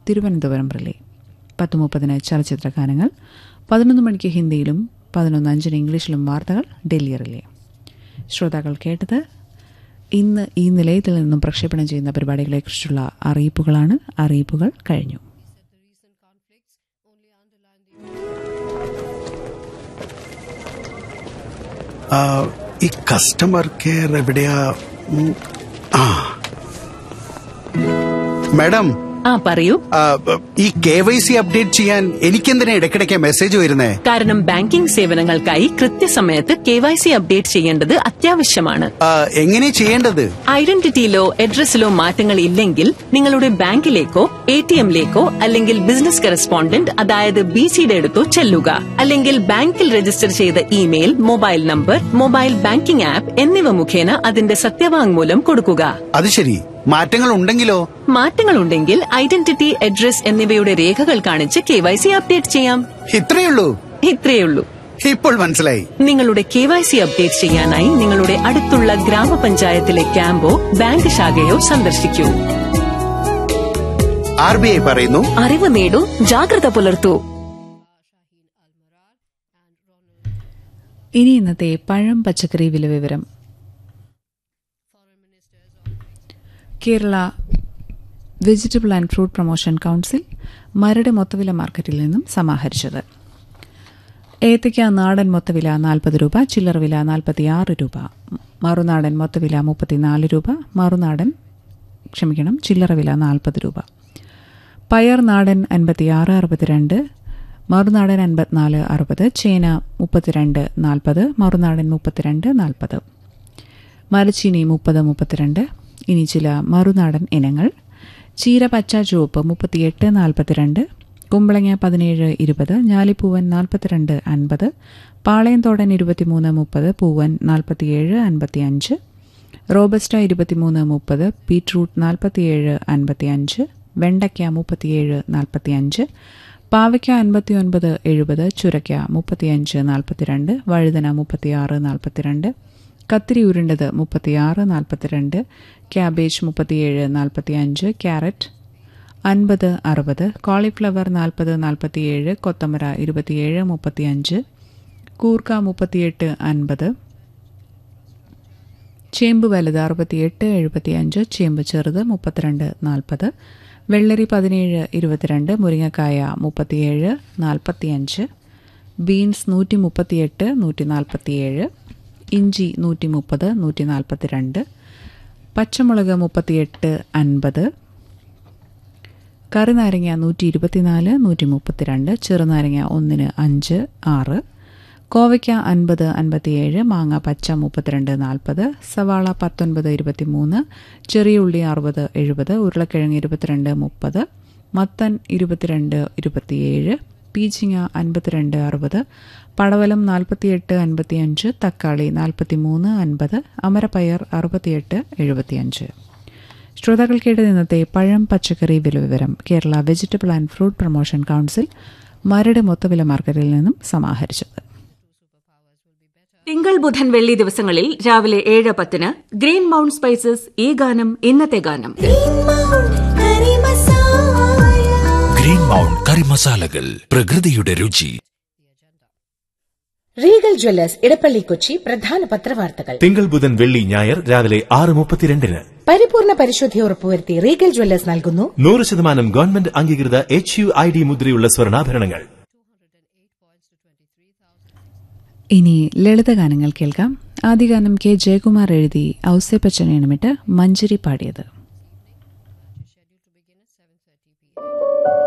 Thiruvananthapuram relay പത്ത് മുപ്പതിന് ചലച്ചിത്ര ഗാനങ്ങൾ പതിനൊന്ന് മണിക്ക് ഹിന്ദിയിലും പതിനൊന്ന് അഞ്ചിന് ഇംഗ്ലീഷിലും വാർത്തകൾ ഡൽഹി റിലേ ശ്രോതാക്കൾ കേട്ടത് ഇന്ന് ഈ നിലയത്തിൽ നിന്നും പ്രക്ഷേപണം ചെയ്യുന്ന പരിപാടികളെക്കുറിച്ചുള്ള അറിയിപ്പുകളാണ് അറിയിപ്പുകൾ കഴിഞ്ഞു ആ, ഈ കസ്റ്റമർ കെയർ എവിടെയാ ഉം, ആ മാഡം ആ പറയൂ ആ, ഈ കെ വൈ സി അപ്ഡേറ്റ് ചെയ്യാൻ എനിക്കെന്തിനാ ഇടയ്ക്കിടയ്ക്ക് മെസ്സേജ് വരുന്നേ കാരണം ബാങ്കിംഗ് സേവനങ്ങൾക്കായി കൃത്യസമയത്ത് കെ വൈ സി അപ്ഡേറ്റ് ചെയ്യേണ്ടത് അത്യാവശ്യമാണ് ആ, എങ്ങനെ ചെയ്യേണ്ടത് ഐഡന്റിറ്റിയിലോ അഡ്രസ്സിലോ മാറ്റങ്ങൾ ഇല്ലെങ്കിൽ നിങ്ങളുടെ ബാങ്കിലേക്കോ എ ടി എമ്മിലേക്കോ അല്ലെങ്കിൽ ബിസിനസ് കറസ്പോണ്ടന്റ് അതായത് ബി സിയുടെ അടുത്തോ ചെല്ലുക അല്ലെങ്കിൽ ബാങ്കിൽ രജിസ്റ്റർ ചെയ്ത email mobile number mobile banking app എന്നിവ മുഖേന അതിന്റെ സത്യവാങ്മൂലം കൊടുക്കുക അത് ശരി മാറ്റങ്ങൾ ഉണ്ടെങ്കിലോ മാറ്റങ്ങളുണ്ടെങ്കിൽ ഐഡന്റിറ്റി അഡ്രസ് എന്നിവയുടെ രേഖകൾ കാണിച്ച് കെ വൈ സി അപ്ഡേറ്റ് ചെയ്യാം ഇത്രയുള്ളൂ ഇത്രയുള്ളൂ ഇപ്പോൾ മനസ്സിലായി നിങ്ങളുടെ കെ വൈ സി അപ്ഡേറ്റ് ചെയ്യാനായി നിങ്ങളുടെ അടുത്തുള്ള ഗ്രാമപഞ്ചായത്തിലെ ക്യാമ്പോ ബാങ്ക് ശാഖയോ സന്ദർശിക്കൂ ആർ ബി ഐ പറയുന്നു അറിവ് നേടൂ ജാഗ്രത പുലർത്തൂ ഇനി ഇന്നത്തെ പഴം പച്ചക്കറി വില വിവരം Kerala vegetable and fruit promotion council Maradu മൊത്തവില മാർക്കറ്റിൽ നിന്നും സമാഹരിച്ചത് ഏത്തയ്ക്ക നാടൻ മൊത്തവില നാൽപ്പത് രൂപ ചില്ലറ വില നാൽപ്പത്തിയാറ് രൂപ മറുനാടൻ മൊത്തവില മുപ്പത്തിനാല് രൂപ മറുനാടൻ ക്ഷമിക്കണം ചില്ലറ വില നാൽപ്പത് രൂപ പയർ നാടൻ അൻപത്തിയാറ് അറുപത്തിരണ്ട് മറുനാടൻ അൻപത്തിനാല് അറുപത് ചേന മുപ്പത്തിരണ്ട് നാൽപ്പത് മറുനാടൻ മുപ്പത്തിരണ്ട് നാൽപ്പത് മരച്ചീനി മുപ്പത് മുപ്പത്തിരണ്ട് ഇനി ചില മറുനാടൻ ഇനങ്ങൾ ചീര പച്ച ചുവപ്പ് മുപ്പത്തിയെട്ട് നാൽപ്പത്തിരണ്ട് കുമ്പളങ്ങ പതിനേഴ് ഇരുപത് ഞാലിപ്പൂവൻ നാൽപ്പത്തിരണ്ട് അൻപത് പാളയംതോടൻ ഇരുപത്തിമൂന്ന് മുപ്പത് പൂവൻ നാൽപ്പത്തിയേഴ് അൻപത്തിയഞ്ച് റോബസ്റ്റ ഇരുപത്തിമൂന്ന് മുപ്പത് ബീട്രൂട്ട് നാൽപ്പത്തിയേഴ് അൻപത്തിയഞ്ച് വെണ്ടയ്ക്ക മുപ്പത്തിയേഴ് നാൽപ്പത്തിയഞ്ച് പാവയ്ക്ക അൻപത്തിയൊൻപത് എഴുപത് ചുരയ്ക്ക മുപ്പത്തിയഞ്ച് നാൽപ്പത്തിരണ്ട് വഴുതന മുപ്പത്തിയാറ് നാൽപ്പത്തിരണ്ട് കത്തിരി ഉരുണ്ടത് മുപ്പത്തിയാറ് നാൽപ്പത്തിരണ്ട് ക്യാബേജ് മുപ്പത്തിയേഴ് നാൽപ്പത്തിയഞ്ച് ക്യാരറ്റ് അൻപത് അറുപത് കോളിഫ്ലവർ നാൽപ്പത് നാൽപ്പത്തിയേഴ് കൊത്തമര ഇരുപത്തിയേഴ് മുപ്പത്തിയഞ്ച് കൂർക്ക മുപ്പത്തിയെട്ട് അൻപത് ചേമ്പ് വലുത് അറുപത്തിയെട്ട് എഴുപത്തിയഞ്ച് ചേമ്പ് ചെറുത് മുപ്പത്തിരണ്ട് നാൽപ്പത് വെള്ളരി പതിനേഴ് ഇരുപത്തിരണ്ട് മുരിങ്ങക്കായ മുപ്പത്തിയേഴ് നാൽപ്പത്തിയഞ്ച് ബീൻസ് നൂറ്റി മുപ്പത്തിയെട്ട് നൂറ്റി നാൽപ്പത്തിയേഴ് ഇഞ്ചി നൂറ്റി മുപ്പത് നൂറ്റി നാൽപ്പത്തിരണ്ട് പച്ചമുളക് മുപ്പത്തിയെട്ട് അൻപത് കറിനാരങ്ങ നൂറ്റി ഇരുപത്തിനാല് നൂറ്റി മുപ്പത്തിരണ്ട് ചെറുനാരങ്ങ ഒന്നിന് അഞ്ച് ആറ് കോവയ്ക്ക അൻപത് അൻപത്തിയേഴ് മാങ്ങ പച്ച മുപ്പത്തിരണ്ട് നാൽപ്പത് സവാള പത്തൊൻപത് ഇരുപത്തിമൂന്ന് ചെറിയ ഉള്ളി അറുപത് എഴുപത് ഉരുളക്കിഴങ്ങ് ഇരുപത്തിരണ്ട് മുപ്പത് മത്തൻ ഇരുപത്തിരണ്ട് ഇരുപത്തിയേഴ് പീച്ചിങ്ങ അൻപത്തിരണ്ട് അറുപത് പടവലം നാൽപ്പത്തിയെട്ട് അൻപത്തിയഞ്ച് തക്കാളി നാൽപ്പത്തിമൂന്ന് അൻപത് അമരപ്പയർ അറുപത്തിയെട്ട് എഴുപത്തിയഞ്ച് ശ്രോതാക്കൾ കേട്ടത് ഇന്നത്തെ പഴം പച്ചക്കറി വില വിവരം Kerala vegetable and fruit promotion council Maradu മൊത്തവില മാർക്കറ്റിൽ നിന്നും സമാഹരിച്ചത് തിങ്കൾ ബുധൻ വെള്ളി ദിവസങ്ങളിൽ രാവിലെ ഏഴ് പത്തിന് ഗ്രീൻ മൗണ്ട് സ്പൈസസ് ഈ ഗാനം ഇന്നത്തെ ഗാനം ഗ്രീൻ മൗണ്ട് കറി മസാലകൾ പ്രകൃതിയുടെ രുചി റീഗൽ ജ്വല്ലേഴ്സ് ഇടപ്പള്ളി കൊച്ചി പ്രധാന പത്രവാർത്തകൾ തിങ്കൾ ബുധൻ വെള്ളി ഞായർ രാവിലെ ആറ് മുപ്പത്തിരണ്ടിന് പരിപൂർണ പരിശുദ്ധി ഉറപ്പുവരുത്തി റീഗൽ ജ്വല്ലേഴ്സ് നൽകുന്നു നൂറ് ശതമാനം ഗവൺമെന്റ് അംഗീകൃത എച്ച് യു ഐ ഡി മുദ്രയുള്ള സ്വർണ്ണാഭരണങ്ങൾ ഇനി ലളിതഗാനങ്ങൾ കേൾക്കാം ആദ്യ ഗാനം കെ ജയകുമാർ എഴുതി ഔസേപ്പച്ചനെ ഇണമിട്ട് മഞ്ചരി പാടിയത്